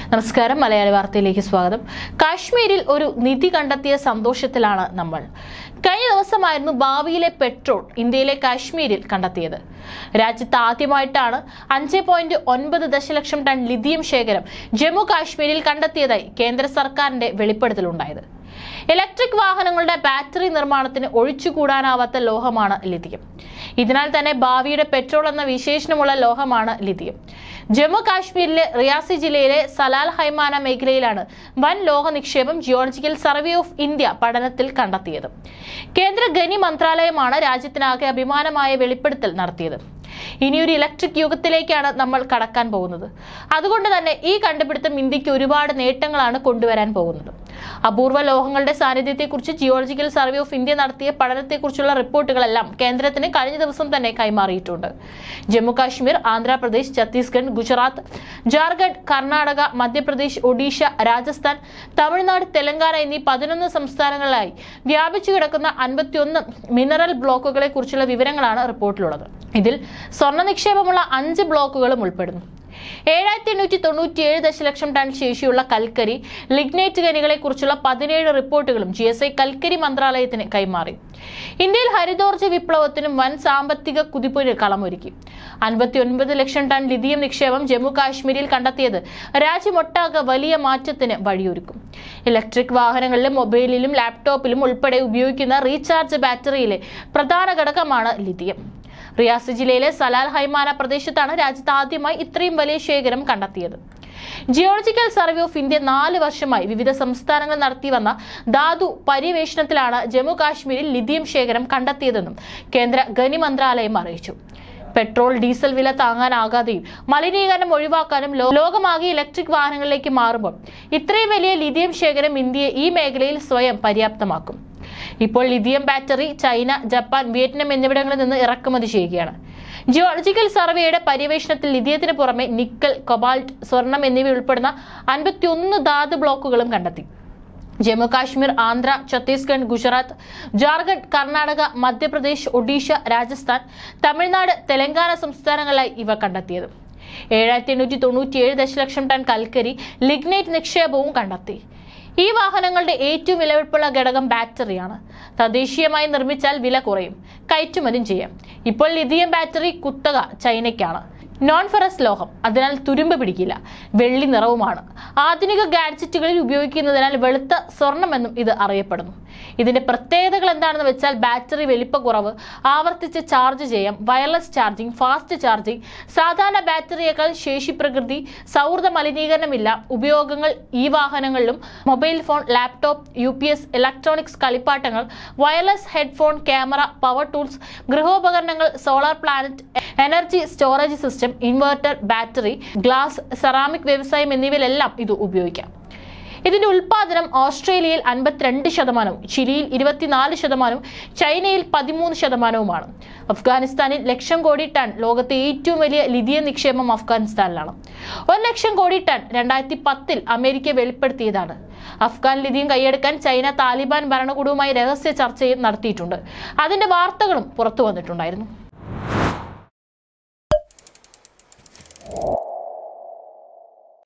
നമസ്കാരം മലയാളി വാർത്തയിലേക്ക് സ്വാഗതം കാശ്മീരിൽ ഒരു നിധി കണ്ടെത്തിയ സന്തോഷത്തിലാണ് നമ്മൾ കഴിഞ്ഞ ദിവസമായിരുന്നു ഭാവിയിലെ പെട്രോൾ ഇന്ത്യയിലെ കാശ്മീരിൽ കണ്ടെത്തിയത് രാജ്യത്ത് ആദ്യമായിട്ടാണ് അഞ്ച് പോയിന്റ് ഒൻപത് ദശലക്ഷം ടൺ ലിഥിയം ശേഖരം ജമ്മു കാശ്മീരിൽ കണ്ടെത്തിയതായി കേന്ദ്ര സർക്കാരിന്റെ വെളിപ്പെടുത്തലുണ്ടായത് ഇലക്ട്രിക് വാഹനങ്ങളുടെ ബാറ്ററി നിർമ്മാണത്തിന് ഒഴിച്ചുകൂടാനാവാത്ത ലോഹമാണ് ലിഥിയം ഇതിനാൽ തന്നെ ഭാവിയുടെ പെട്രോൾ എന്ന വിശേഷണമുള്ള ലോഹമാണ് ലിഥിയം ജമ്മു കാശ്മീരിലെ റിയാസി ജില്ലയിലെ സലാൽ ഹൈമാന മേഖലയിലാണ് വൻ ലോഹ നിക്ഷേപം ജിയോളജിക്കൽ സർവേ ഓഫ് ഇന്ത്യ പഠനത്തിൽ കണ്ടെത്തിയത് കേന്ദ്ര ഖനി മന്ത്രാലയമാണ് രാജ്യത്തിനാകെ അഭിമാനമായ വെളിപ്പെടുത്തൽ നടത്തിയത് ഇനിയൊരു ഇലക്ട്രിക് യുഗത്തിലേക്കാണ് നമ്മൾ കടക്കാൻ പോകുന്നത് അതുകൊണ്ട് തന്നെ ഈ കണ്ടുപിടുത്തം ഇന്ത്യക്ക് ഒരുപാട് നേട്ടങ്ങളാണ് കൊണ്ടുവരാൻ പോകുന്നത് അപൂർവ ലോഹങ്ങളുടെ സാന്നിധ്യത്തെക്കുറിച്ച് ജിയോളജിക്കൽ സർവേ ഓഫ് ഇന്ത്യ നടത്തിയ പഠനത്തെക്കുറിച്ചുള്ള റിപ്പോർട്ടുകളെല്ലാം കേന്ദ്രത്തിന് കഴിഞ്ഞ ദിവസം തന്നെ കൈമാറിയിട്ടുണ്ട് ജമ്മു കാശ്മീർ ആന്ധ്രാപ്രദേശ് ഛത്തീസ്ഗഡ് ഗുജറാത്ത് ജാർഖണ്ഡ് കർണാടക മധ്യപ്രദേശ് ഒഡീഷ രാജസ്ഥാൻ തമിഴ്നാട് തെലങ്കാന എന്നീ പതിനൊന്ന് സംസ്ഥാനങ്ങളിലായി വ്യാപിച്ചു കിടക്കുന്ന അൻപത്തിയൊന്ന് മിനറൽ ബ്ലോക്കുകളെ കുറിച്ചുള്ള വിവരങ്ങളാണ് റിപ്പോർട്ടിലുള്ളത് ഇതിൽ സ്വർണ്ണ നിക്ഷേപമുള്ള അഞ്ച് ബ്ലോക്കുകളും ഉൾപ്പെടുന്നു ഏഴായിരത്തി എണ്ണൂറ്റി തൊണ്ണൂറ്റിയേഴ് ദശലക്ഷം ടൺ ശേഷിയുള്ള കൽക്കരി ലിഗ്നൈറ്റ് ഖനികളെ കുറിച്ചുള്ള പതിനേഴ് റിപ്പോർട്ടുകളും ജി എസ് ഐ കൽക്കരി മന്ത്രാലയത്തിന് കൈമാറി ഇന്ത്യയിൽ ഹരിതോർജ്ജ വിപ്ലവത്തിനും വൻ സാമ്പത്തിക കുതിപ്പിന് കളമൊരുക്കി അൻപത്തിയൊൻപത് ലക്ഷം ടൺ ലിഥിയം നിക്ഷേപം ജമ്മു കാശ്മീരിൽ കണ്ടെത്തിയത് രാജ്യമൊട്ടാകെ വലിയ മാറ്റത്തിന് വഴിയൊരുക്കും ഇലക്ട്രിക് വാഹനങ്ങളിലും മൊബൈലിലും ലാപ്ടോപ്പിലും ഉൾപ്പെടെ ഉപയോഗിക്കുന്ന റീചാർജ് ബാറ്ററിയിലെ പ്രധാന ഘടകമാണ് ലിഥിയം റിയാസി ജില്ലയിലെ സലാൽ ഹൈമാന പ്രദേശത്താണ് രാജ്യത്ത് ആദ്യമായി ഇത്രയും വലിയ ശേഖരം കണ്ടെത്തിയത് ജിയോളജിക്കൽ സർവേ ഓഫ് ഇന്ത്യ നാല് വർഷമായി വിവിധ സംസ്ഥാനങ്ങൾ നടത്തി വന്ന ധാതു പര്യവേഷണത്തിലാണ് ജമ്മു കാശ്മീരിൽ ലിഥിയം ശേഖരം കണ്ടെത്തിയതെന്നും കേന്ദ്ര ഖനി മന്ത്രാലയം അറിയിച്ചു പെട്രോൾ ഡീസൽ വില താങ്ങാനാകാതെയും മലിനീകരണം ഒഴിവാക്കാനും ലോ- ലോകമാകെ ഇലക്ട്രിക് വാഹനങ്ങളിലേക്ക് മാറുമ്പോൾ ഇത്രയും വലിയ ലിഥിയം ശേഖരം ഇന്ത്യയെ ഈ മേഖലയിൽ സ്വയം പര്യാപ്തമാക്കും ഇപ്പോൾ lithium battery China Japan Vietnam എന്നിവിടങ്ങളിൽ നിന്ന് ഇറക്കുമതി ചെയ്യുകയാണ് ജിയോളജിക്കൽ സർവേയുടെ പര്യവേഷണത്തിൽ ലിഥിയത്തിന് പുറമെ നിക്കൽ കൊബാൾട്ട് സ്വർണം എന്നിവ ഉൾപ്പെടുന്ന അൻപത്തിയൊന്ന് ധാതു ബ്ലോക്കുകളും കണ്ടെത്തി ജമ്മു കാശ്മീർ ആന്ധ്ര ഛത്തീസ്ഗഡ് ഗുജറാത്ത് ജാർഖണ്ഡ് കർണാടക മധ്യപ്രദേശ് ഒഡീഷ രാജസ്ഥാൻ തമിഴ്നാട് തെലങ്കാന സംസ്ഥാനങ്ങളിലായി ഇവ കണ്ടെത്തിയത് ഏഴായിരത്തി എണ്ണൂറ്റി തൊണ്ണൂറ്റിയേഴ് ദശലക്ഷം ടൺ കൽക്കരി ലിഗ്നൈറ്റ് നിക്ഷേപവും കണ്ടെത്തി ഈ വാഹനങ്ങളുടെ ഏറ്റവും വിലപിടിപ്പുള്ള ഘടകം ബാറ്ററിയാണ് തദ്ദേശീയമായി നിർമ്മിച്ചാൽ വില കുറയും കയറ്റുമതിയും ചെയ്യാം ഇപ്പോൾ ലിഥിയം ബാറ്ററി കുത്തക ചൈനയ്ക്കാണ് നോൺ ഫെറസ് ലോഹം അതിനാൽ തുരുമ്പ് പിടിക്കില്ല വെള്ളി നിറവുമാണ് ആധുനിക ഗാഡ്ജറ്റുകളിൽ ഉപയോഗിക്കുന്നതിനാൽ വെളുത്ത സ്വർണമെന്നും ഇത് അറിയപ്പെടുന്നു ഇതിന്റെ പ്രത്യേകതകൾ എന്താണെന്ന് വെച്ചാൽ ബാറ്ററി വലിപ്പക്കുറവ് ആവർത്തിച്ച് ചാർജ് ചെയ്യാം വയർലെസ് ചാർജിംഗ് ഫാസ്റ്റ് ചാർജിംഗ് സാധാരണ ബാറ്ററിയേക്കാൾ ശേഷി പ്രകൃതി സൗഹൃദ മലിനീകരണമില്ല ഉപയോഗങ്ങൾ ഈ വാഹനങ്ങളിലും mobile phone laptop U P S electronics കളിപ്പാട്ടങ്ങൾ wireless headphone camera power tools ഗൃഹോപകരണങ്ങൾ solar planet energy storage system inverter battery glass ceramic വ്യവസായം എന്നിവയിലെല്ലാം ഇത് ഉപയോഗിക്കാം ഇതിന്റെ ഉൽപാദനം ഓസ്ട്രേലിയയിൽ അൻപത്തിരണ്ട് ശതമാനവും ചിലിയിൽ ഇരുപത്തിനാല് ശതമാനവും ചൈനയിൽ പതിമൂന്ന് ശതമാനവുമാണ് അഫ്ഗാനിസ്ഥാനിൽ ലക്ഷം കോടി ടൺ ലോകത്തെ ഏറ്റവും വലിയ ലിഥിയം നിക്ഷേപം അഫ്ഗാനിസ്ഥാനിലാണ് ഒരു ലക്ഷം കോടി ടൺ രണ്ടായിരത്തി പത്തിൽ അമേരിക്ക വെളിപ്പെടുത്തിയതാണ് അഫ്ഗാൻ ലിഥിയം കൈയെടുക്കാൻ ചൈന താലിബാൻ ഭരണകൂടവുമായി രഹസ്യ ചർച്ചയും നടത്തിയിട്ടുണ്ട് അതിന്റെ വാർത്തകളും പുറത്തു വന്നിട്ടുണ്ടായിരുന്നു